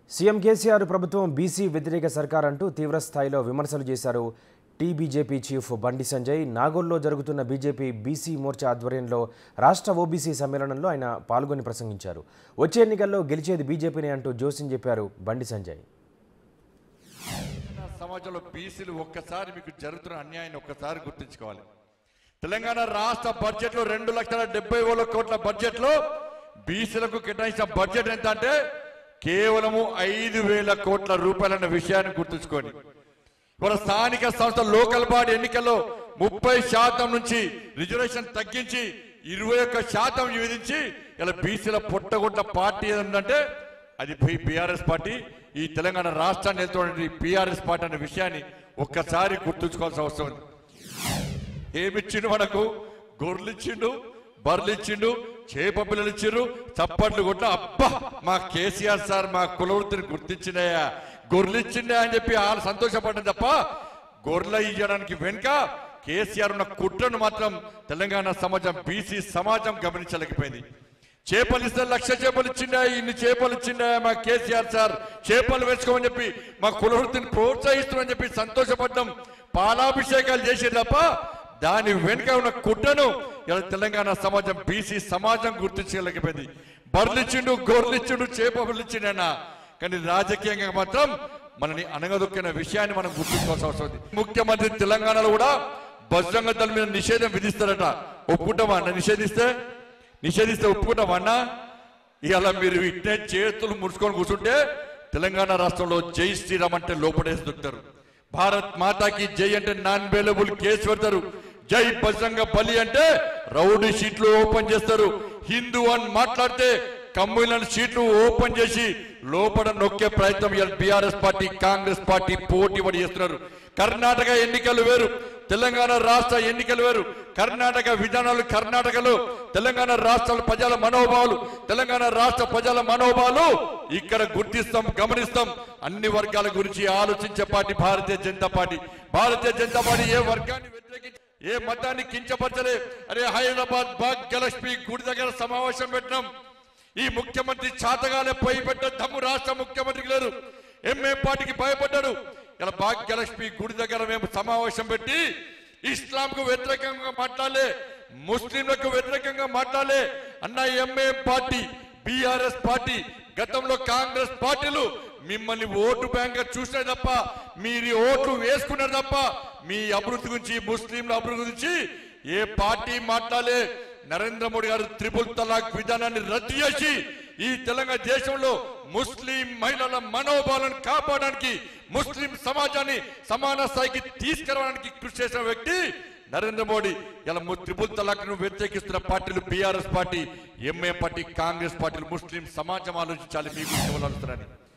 CM KCR ప్రభుత్వం BC వ్యతిరేక సర్కార్ అంటూ తీవ్ర స్థాయిలో విమర్శలు చేశారు టీబీజేపీ చీఫ్ బండి సంజయ్ నాగోల్లో జరుగుతున్న బీజేపీ బీసీ మోర్చా ఆధ్వర్యంలో రాష్ట్ర ఓబీసీ సమ్మేళనంలో ఆయన పాల్గొని ప్రసంగించారు వచ్చే ఎన్నికల్లో గెలిచేది బీజేపీనే అంటూ జోసిన్ చెప్పారు బండి సంజయ్ తెలంగాణ సమాజంలో బీసీలు ఒక్కసారి మీకు జరుగుతున్న అన్యాయాన్ని ఒక్కసారి గుర్తుంచుకోవాలి తెలంగాణ రాష్ట్ర బడ్జెట్ లో రెండు లక్షల డెబ్బై వేల కోట్ల బడ్జెట్ లో బీసీలకు కేటాయించిన బడ్జెట్ ఎంత అంటే కేవలము ఐదు వేల కోట్ల రూపాయలన్న విషయాన్ని గుర్తుంచుకోండి ఇవాళ స్థానిక సంస్థ లోకల్ బాడీ ఎన్నికల్లో ముప్పై శాతం నుంచి రిజర్వేషన్ తగ్గించి ఇరవై ఒక్క శాతం విధించి ఇలా బీసీల పొట్టగొట్ట పార్టీ ఏంటంటే అది బీఆర్ఎస్ పార్టీ ఈ తెలంగాణ రాష్ట్రాన్ని వెళ్తున్న బీఆర్ఎస్ పార్టీ అనే విషయాన్ని ఒక్కసారి గుర్తుంచుకోవాల్సిన అవసరం ఉంది ఏమిచ్చిండు మనకు గొర్రెలు ఇచ్చిండు బర్రెలు ఇచ్చిండు చేప పిల్లలు ఇచ్చిండ్రు చప్పట్లు కొట్ట అబ్బా మా కేసీఆర్ సార్ మా కులవృత్తిని గుర్తించినాయా గొర్రెలు ఇచ్చిండే అని చెప్పి వాళ్ళు సంతోషపడ్డం తప్ప గొర్రెలు ఇయ్యడానికి వెనుక కేసీఆర్ ఉన్న కుట్రను మాత్రం తెలంగాణ సమాజం బీసీ సమాజం గమనించలేకపోయింది చేపలు ఇస్తే లక్ష చేపలు ఇచ్చిండా ఇన్ని చేపలు ఇచ్చిండా మా కేసీఆర్ సార్ చేపలు వేసుకోమని చెప్పి మా కులవృత్తిని ప్రోత్సహిస్తున్నామని చెప్పి సంతోషపడ్డం పాలాభిషేకాలు చేసి తప్ప దాని వెనుక ఉన్న కుట్రను ఇలా తెలంగాణ సమాజం బీసీ సమాజం గుర్తించలేకపోయింది బర్లిచ్చిండు గొర్రెలిచ్చిండు చేపలు ఇచ్చిండన్న కానీ రాజకీయంగా మాత్రం మనని అనగదొక్కిన విషయాన్ని మనం గుర్తుంచుకోవాల్సిన అవసరం ఉంది ముఖ్యమంత్రి తెలంగాణలో కూడా బహిరంగ దళం మీద నిషేధం విధిస్తారట ఒప్పుకుంటామా అన్న నిషేధిస్తే నిషేధిస్తే ఒప్పుకుంటామా అన్న ఇవాళ మీరు ఇట్టే చేతులు ముడుచుకొని కూర్చుంటే తెలంగాణ రాష్ట్రంలో జై శ్రీరామ్ అంటే లోపడేసి దొరుకుతారు భారత్ మాతాకి జై అంటే నాన్ అవైలబుల్ కేసు పెడతారు జై బజరంగ బలి అంటే రౌడీ షీట్లు ఓపెన్ చేస్తారు హిందూ అని మాట్లాడితే కమ్యూనల్ సీట్లు ఓపెన్ చేసి లోపల నొక్కే ప్రయత్నం బీఆర్ఎస్ పార్టీ కాంగ్రెస్ పార్టీ పోటీ పడి చేస్తున్నారు కర్ణాటక ఎన్నికలు వేరు తెలంగాణ రాష్ట్ర ఎన్నికలు వేరు కర్ణాటక విధానాలు కర్ణాటకలో తెలంగాణ రాష్ట్రాల ప్రజల మనోభావాలు తెలంగాణ రాష్ట్ర ప్రజల మనోభావాలు ఇక్కడ గుర్తిస్తాం గమనిస్తాం అన్ని వర్గాల గురించి ఆలోచించే party Bharatiya Janata Party Bharatiya Janata Party ఏ వర్గాన్ని వ్యతిరేకించి ఏ మతాన్ని కించపరచలే అరే హైదరాబాద్ భాగ్యలక్ష్మి గుడి దగ్గర సమావేశం పెట్టినాం ఈ ముఖ్యమంత్రి చాతగానే పోయి పెట్ట దమ్ము రాష్ట్ర ముఖ్యమంత్రికి లేదు ఎంఏ పార్టీకి భయపడ్డాడు ఇలా భాగ్యలక్ష్మి గుడి దగ్గర మేము సమావేశం పెట్టి ఇస్లాంకు వ్యతిరేకంగా మాట్లాడలే ముస్లింలకు వ్యతిరేకంగా మాట్లాడలే అన్న ఎంఏ పార్టీ బీఆర్ఎస్ పార్టీ గతంలో కాంగ్రెస్ పార్టీలు మిమ్మల్ని ఓటు బ్యాంక్ చూసినాయి తప్ప మీరు ఓట్లు వేసుకున్నారు తప్ప మీ అభివృద్ధి గురించి ముస్లింల అభివృద్ధి గురించి ఏ పార్టీ మాట్లాడలే నరేంద్ర మోడీ గారు త్రిపుల్ తలాక్ విధానాన్ని రద్దు చేసి ఈ తెలంగాణ దేశంలో ముస్లిం మహిళల మనోభావాలను కాపాడడానికి ముస్లిం సమాజాన్ని సమాన స్థాయికి తీసుకురావడానికి కృషి చేసిన వ్యక్తి నరేంద్ర మోడీ ఇలా ము- త్రిపుల్ తలాక్ ను వ్యతిరేకిస్తున్న పార్టీలు బీఆర్ఎస్ పార్టీ ఎంఏ పార్టీ కాంగ్రెస్ పార్టీలు ముస్లిం సమాజం ఆలోచించాలి మీ గురించి వాళ్ళు ఆలోచిస్తున్నారని